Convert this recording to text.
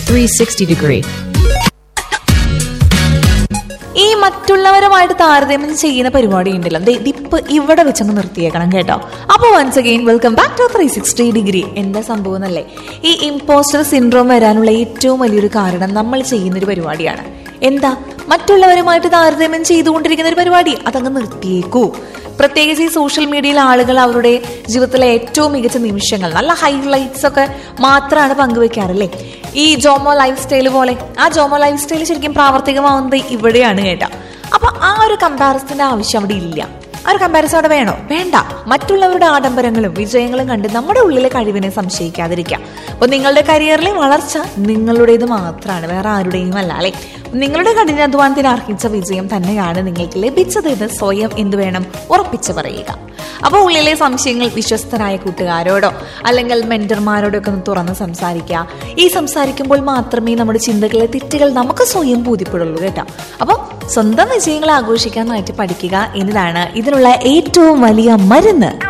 360 degree. ഈ മറ്റുള്ളവരുമായിട്ട് താരതമ്യം ചെയ്യുന്ന പരിപാടി ഉണ്ടല്ലോ ദേ ഇതിപ്പോ ഇവിടെ വെച്ചങ്ങ് നിർത്തിയേക്കണം കേട്ടോ അപ്പോൾ once again welcome back to three sixty degree എന്താ സംഭവം എന്നല്ലേ ഈ ഇമ്പോസ്റ്റർ സിൻഡ്രോം വരാനുള്ള ഏറ്റവും വലിയൊരു കാരണം നമ്മൾ ചെയ്യുന്നൊരു പരിപാടിയാണ് എന്താ മറ്റുള്ളവരുമായിട്ട് താരതമ്യം ചെയ്തുകൊണ്ടിരിക്കുന്ന ഒരു പരിപാടി അതങ്ങ് നിർത്തിയേക്കൂ പ്രത്യേകിച്ച് ഈ സോഷ്യൽ മീഡിയയിൽ ആളുകൾ അവരുടെ ജീവിതത്തിലെ ഏറ്റവും മികച്ച നിമിഷങ്ങൾ നല്ല ഹൈലൈറ്റ്സ് ഒക്കെ മാത്രമാണ് പങ്കുവെക്കാറല്ലേ ഈ ജോമോ ലൈഫ് സ്റ്റൈൽ പോലെ ആ ജോമോ ലൈഫ് സ്റ്റൈൽ ശരിക്കും പ്രാവർത്തികമാവുന്നത് ഇവിടെയാണ് കേട്ടോ അപ്പൊ ആ ഒരു കമ്പാരിസന്റെ ആവശ്യം അവിടെ ഇല്ല ആ ഒരു കമ്പാരിസൺ അവിടെ വേണോ വേണ്ട മറ്റുള്ളവരുടെ ആഡംബരങ്ങളും വിജയങ്ങളും കണ്ട് നമ്മുടെ ഉള്ളിലെ കഴിവിനെ സംശയിക്കാതിരിക്കാം അപ്പൊ നിങ്ങളുടെ കരിയറിലെ വളർച്ച നിങ്ങളുടേത് മാത്രമാണ് വേറെ ആരുടെയും അല്ല അല്ലെ നിങ്ങളുടെ കഠിനാധ്വാനത്തിന് അർഹിച്ച വിജയം തന്നെയാണ് നിങ്ങൾക്ക് ലഭിച്ചത് എന്ന് സ്വയം എന്ത് വേണം ഉറപ്പിച്ചു പറയുക അപ്പോൾ ഉള്ളിലെ സംശയങ്ങൾ വിശ്വസ്തരായ കൂട്ടുകാരോടോ അല്ലെങ്കിൽ മെന്റർമാരോടോ ഒക്കെ ഒന്ന് തുറന്ന് സംസാരിക്കുക ഈ സംസാരിക്കുമ്പോൾ മാത്രമേ നമ്മുടെ ചിന്തകളിലെ തെറ്റുകൾ നമുക്ക് സ്വയം ബോധ്യപ്പെടുള്ളൂ കേട്ടോ അപ്പോൾ സ്വന്തം വിജയങ്ങൾ ആഘോഷിക്കാനായിട്ട് പഠിക്കുക എന്നതാണ് ഇതിനുള്ള ഏറ്റവും വലിയ മരുന്ന്